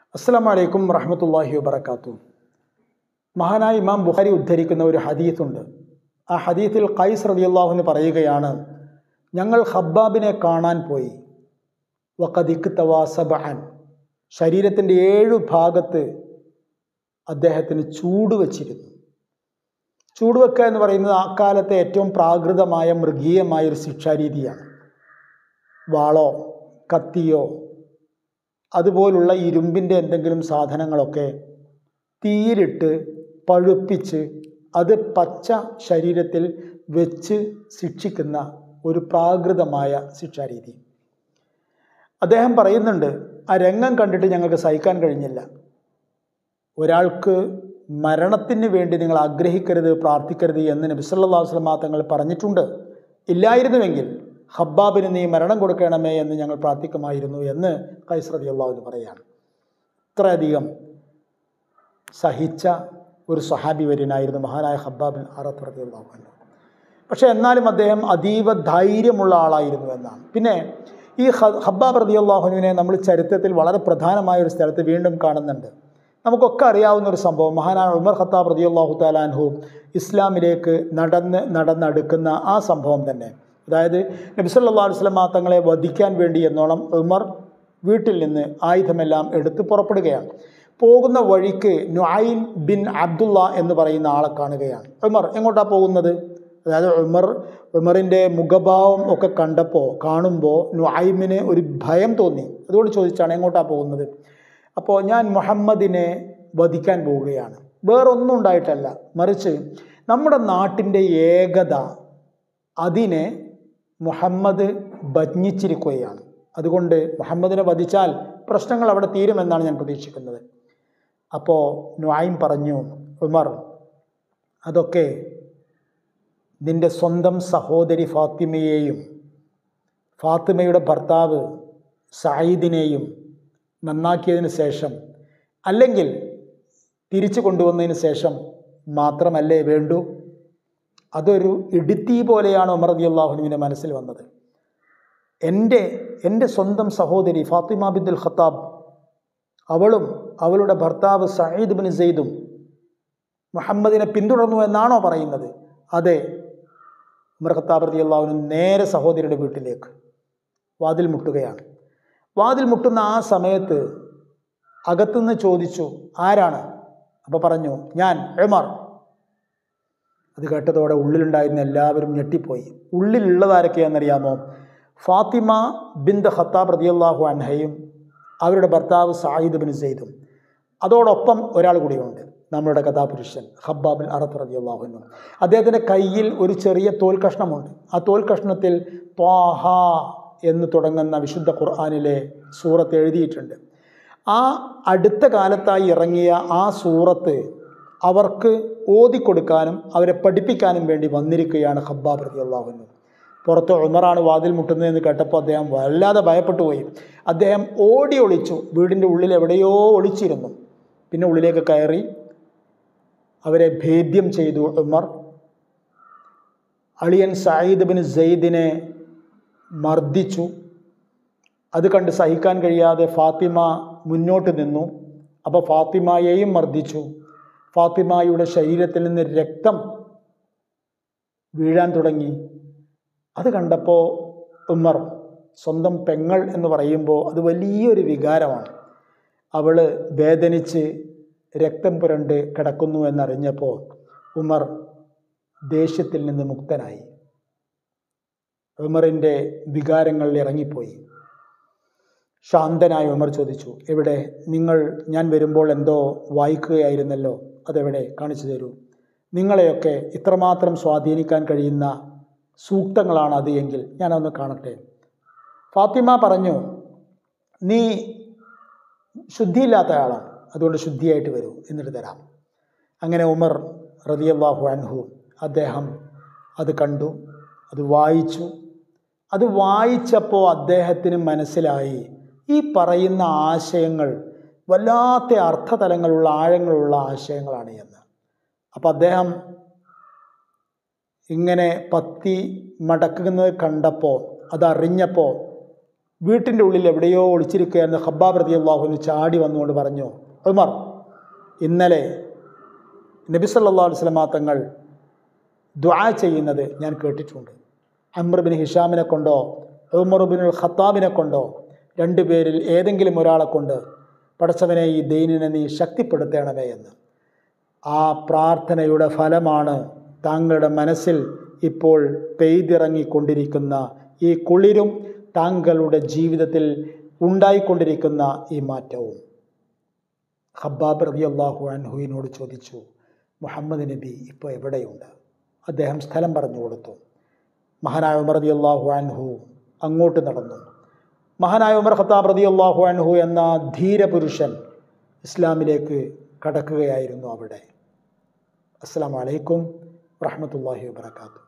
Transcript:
അസ്സാം വലൈക്കും വറഹമത്തല്ലാഹി വബർക്കാത്തു മഹാനായ ഇമാം ബുഖാരി ഉദ്ധരിക്കുന്ന ഒരു ഹദീത്തുണ്ട് ആ ഹദീത്തിൽ ഖൈസ് റളിയല്ലാഹുവിന് പറയുകയാണ് ഞങ്ങൾ ഹബ്ബാബിനെ കാണാൻ പോയി വഖദിക്ക് തവാസബഅൻ ശരീരത്തിൻ്റെ ഏഴു ഭാഗത്ത് അദ്ദേഹത്തിന് ചൂട് വച്ചിരുന്നു ചൂട് വെക്കുക എന്ന് പറയുന്നത് ആ കാലത്തെ ഏറ്റവും പ്രാകൃതമായ മൃഗീയമായ ഒരു ശിക്ഷാരീതിയാണ് വാളോ കത്തിയോ അതുപോലുള്ള ഇരുമ്പിൻ്റെ എന്തെങ്കിലും സാധനങ്ങളൊക്കെ തീയിലിട്ട് പഴുപ്പിച്ച് അത് പച്ച ശരീരത്തിൽ വെച്ച് ശിക്ഷിക്കുന്ന ഒരു പ്രാകൃതമായ ശിക്ഷാരീതി അദ്ദേഹം പറയുന്നുണ്ട് ആ രംഗം കണ്ടിട്ട് ഞങ്ങൾക്ക് സഹിക്കാൻ കഴിഞ്ഞില്ല ഒരാൾക്ക് മരണത്തിന് വേണ്ടി നിങ്ങൾ ആഗ്രഹിക്കരുത് പ്രാർത്ഥിക്കരുത് എന്ന് നബിസല്ലാ വസ്ലമാ തങ്ങൾ പറഞ്ഞിട്ടുണ്ട് ഇല്ലായിരുന്നുവെങ്കിൽ ഹബ്ബാബിന് നീ മരണം കൊടുക്കണമേ എന്ന് ഞങ്ങൾ പ്രാർത്ഥിക്കുമായിരുന്നു എന്ന് കൈസ്രതി അള്ളാഹുവിന് പറയാണ് ഇത്രയധികം സഹിച്ച ഒരു സഹാബി വര്യനായിരുന്നു മഹാനായ ഹബ്ബാബിൻ അറത്ത് റതി അള്ളാഹുവിന് പക്ഷേ എന്നാലും അദ്ദേഹം അതീവ ധൈര്യമുള്ള ആളായിരുന്നു എന്നാണ് പിന്നെ ഈ ഹബ്ബാബ് റതി അള്ളാഹുനുവിനെ നമ്മൾ ചരിത്രത്തിൽ വളരെ പ്രധാനമായ ഒരു സ്ഥലത്ത് വീണ്ടും കാണുന്നുണ്ട് നമുക്കൊക്കെ അറിയാവുന്ന ഒരു സംഭവം മഹാനായ ഉമർ ഖത്താബ് റതി അള്ളാഹു താലാൻഹു ഇസ്ലാമിലേക്ക് നടന്ന് നടന്നെടുക്കുന്ന ആ സംഭവം തന്നെ അതായത് നബിസല്ലാ വസ്ലമ തങ്ങളെ വധിക്കാൻ വേണ്ടി എന്നോണം ഉമർ വീട്ടിൽ നിന്ന് ആയുധമെല്ലാം എടുത്ത് പുറപ്പെടുകയാണ് പോകുന്ന വഴിക്ക് നുഐൻ ബിൻ അബ്ദുള്ള എന്ന് പറയുന്ന ആളെ കാണുകയാണ് ഉമർ എങ്ങോട്ടാണ് പോകുന്നത് അതായത് ഉമർ ഉമറിൻ്റെ മുഖഭാവം ഒക്കെ കണ്ടപ്പോൾ കാണുമ്പോൾ നുഐമിന് ഒരു ഭയം തോന്നി അതുകൊണ്ട് ചോദിച്ചാണ് എങ്ങോട്ടാണ് പോകുന്നത് അപ്പോൾ ഞാൻ മുഹമ്മദിനെ വധിക്കാൻ പോവുകയാണ് വേറൊന്നും ഉണ്ടായിട്ടല്ല മറിച്ച് നമ്മുടെ നാട്ടിൻ്റെ ഏകത അതിനെ മുഹമ്മദ് ഭജ്ഞിച്ചിരിക്കുകയാണ് അതുകൊണ്ട് മുഹമ്മദിനെ വധിച്ചാൽ പ്രശ്നങ്ങൾ അവിടെ തീരുമെന്നാണ് ഞാൻ പ്രതീക്ഷിക്കുന്നത് അപ്പോൾ നുആയിം പറഞ്ഞു ഉമർ അതൊക്കെ നിൻ്റെ സ്വന്തം സഹോദരി ഫാത്തിമയെയും ഫാത്തിമയുടെ ഭർത്താവ് സായിദിനെയും നന്നാക്കിയതിന് ശേഷം അല്ലെങ്കിൽ തിരിച്ചു കൊണ്ടുവന്നതിന് ശേഷം മാത്രമല്ലേ വേണ്ടൂ അതൊരു ഇടുത്തി പോലെയാണ് ഉമർ റതി അള്ളാഹുനുവിൻ്റെ മനസ്സിൽ വന്നത് എൻ്റെ എൻ്റെ സ്വന്തം സഹോദരി ഫാത്തിമ ബിന്ദുൽ ഖത്താബ് അവളും അവളുടെ ഭർത്താവ് സയ്യിദ് ബിൻ സെയ്ദും മുഹമ്മദിനെ പിന്തുടർന്നു എന്നാണോ പറയുന്നത് അതെ ഉമർ ഖത്താബ് റതി അള്ളാഹുവിന് നേരെ സഹോദരിയുടെ വീട്ടിലേക്ക് വാതിൽ മുട്ടുകയാണ് വാതിൽ മുട്ടുന്ന ആ സമയത്ത് അകത്തുനിന്ന് ചോദിച്ചു ആരാണ് അപ്പോൾ പറഞ്ഞു ഞാൻ എമർ അത് കേട്ടതോടെ ഉള്ളിലുണ്ടായിരുന്ന എല്ലാവരും ഞെട്ടിപ്പോയി ഉള്ളിലുള്ളതാരൊക്കെയാണെന്നറിയാമോ ഫാത്തിമ ബിന്ദ് ഖത്താബ് റതിയല്ലാഹു അൻഹയും അവരുടെ ഭർത്താവ് സായിദ് ബിൻ സെയ്ദും അതോടൊപ്പം ഒരാൾ കൂടിയുണ്ട് നമ്മളുടെ കഥാപുരുഷൻ ഹബ്ബാബിൻ അറത്ത് റതിയല്ലാഹുനു അദ്ദേഹത്തിൻ്റെ കയ്യിൽ ഒരു ചെറിയ തോൽ കഷ്ണമുണ്ട് ആ തോൽ കഷ്ണത്തിൽ ത്വാഹ എന്ന് തുടങ്ങുന്ന വിശുദ്ധ ഖുർആാനിലെ സൂറത്ത് എഴുതിയിട്ടുണ്ട് ആ അടുത്ത കാലത്തായി ഇറങ്ങിയ ആ സൂറത്ത് അവർക്ക് ഓതിക്കൊടുക്കാനും അവരെ പഠിപ്പിക്കാനും വേണ്ടി വന്നിരിക്കുകയാണ് ഹബ്ബാബ് റതി അള്ളാഹുന്നു പുറത്ത് ഉമറാണ് വാതിൽ മുട്ടുന്നതെന്ന് കേട്ടപ്പോൾ അദ്ദേഹം വല്ലാതെ ഭയപ്പെട്ടു പോയി അദ്ദേഹം ഓടി ഒളിച്ചു വീടിൻ്റെ ഉള്ളിൽ എവിടെയോ ഒളിച്ചിരുന്നു പിന്നെ ഉള്ളിലേക്ക് കയറി അവരെ ഭേദ്യം ചെയ്തു ഉമർ അളിയൻ സയ്യിദ് ബിൻ സെയ്ദിനെ മർദ്ദിച്ചു അത് കണ്ട് സഹിക്കാൻ കഴിയാതെ ഫാത്തിമ മുന്നോട്ട് നിന്നു അപ്പോൾ ഫാത്തിമയെയും മർദ്ദിച്ചു ഫാത്തിമയുടെ ശരീരത്തിൽ നിന്ന് രക്തം വീഴാൻ തുടങ്ങി അത് കണ്ടപ്പോൾ ഉമ്മർ സ്വന്തം പെങ്ങൾ എന്ന് പറയുമ്പോൾ അത് വലിയൊരു വികാരമാണ് അവൾ വേദനിച്ച് രക്തം പുരണ്ട് കിടക്കുന്നു എന്നറിഞ്ഞപ്പോൾ ഉമർ ദേഷ്യത്തിൽ നിന്ന് മുക്തനായി ഉമറിൻ്റെ വികാരങ്ങളിൽ ഇറങ്ങിപ്പോയി ശാന്തനായ ഉമർ ചോദിച്ചു എവിടെ നിങ്ങൾ ഞാൻ വരുമ്പോൾ എന്തോ വായിക്കുകയായിരുന്നല്ലോ അതെവിടെ കാണിച്ചു തരൂ നിങ്ങളെയൊക്കെ ഇത്രമാത്രം സ്വാധീനിക്കാൻ കഴിയുന്ന സൂക്തങ്ങളാണ് അത് എങ്കിൽ ഞാനൊന്ന് കാണട്ടെ ഫാത്തിമ പറഞ്ഞു നീ ശുദ്ധിയില്ലാത്ത ആളാണ് അതുകൊണ്ട് ശുദ്ധിയായിട്ട് വരൂ എന്നിട്ട് തരാം അങ്ങനെ ഉമർ റതിയല്ലാഹു അൻഹു അദ്ദേഹം അത് കണ്ടു അത് വായിച്ചു അത് വായിച്ചപ്പോൾ അദ്ദേഹത്തിന് മനസ്സിലായി ഈ പറയുന്ന ആശയങ്ങൾ വല്ലാത്ത അർത്ഥതലങ്ങളുള്ള ആഴങ്ങളുള്ള ആശയങ്ങളാണ് എന്ന് അപ്പം അദ്ദേഹം ഇങ്ങനെ പത്തി മടക്കുന്നത് കണ്ടപ്പോൾ അതറിഞ്ഞപ്പോൾ വീട്ടിൻ്റെ ഉള്ളിൽ എവിടെയോ ഒളിച്ചിരിക്കുകയായിരുന്ന ഖബ്ബാബ് റതി അള്ളാഹുവിന് ചാടി വന്നുകൊണ്ട് പറഞ്ഞു ഉമർ ഇന്നലെ നബി സല്ലല്ലാഹു അലൈഹി വസല്ലമ തങ്ങൾ ദുആ ചെയ്യുന്നത് ഞാൻ കേട്ടിട്ടുണ്ട് അമ്ര ബിൻ ഹിഷാമിനെ കൊണ്ടോ ഉമർ ബിൻ ഖത്താബിനെ കൊണ്ടോ രണ്ടുപേരിൽ ഏതെങ്കിലും ഒരാളെ കൊണ്ട് പടച്ചവനെ ഈ ദൈനിനെ നീ ശക്തിപ്പെടുത്തണമേ എന്ന് ആ പ്രാർത്ഥനയുടെ ഫലമാണ് താങ്കളുടെ മനസ്സിൽ ഇപ്പോൾ പെയ്തിറങ്ങിക്കൊണ്ടിരിക്കുന്ന ഈ കുളിരും താങ്കളുടെ ജീവിതത്തിൽ ഉണ്ടായിക്കൊണ്ടിരിക്കുന്ന ഈ മാറ്റവും ഹബ്ബാബ് റബി അള്ളാഹു അൻഹുവിനോട് ചോദിച്ചു മുഹമ്മദ് നബി ഇപ്പോൾ എവിടെയുണ്ട് അദ്ദേഹം സ്ഥലം പറഞ്ഞു കൊടുത്തു മഹാനായ ഉമർ റതി അള്ളാഹു അൻഹു അങ്ങോട്ട് നടന്നു മഹാനായ ഉമർ ഖത്താബ് റതി അള്ളാഹു അൻഹു എന്ന ധീരപുരുഷൻ ഇസ്ലാമിലേക്ക് കടക്കുകയായിരുന്നു അവിടെ അസ്സാം വലൈക്കും വറഹമത്തല്ലാഹി വാത്തു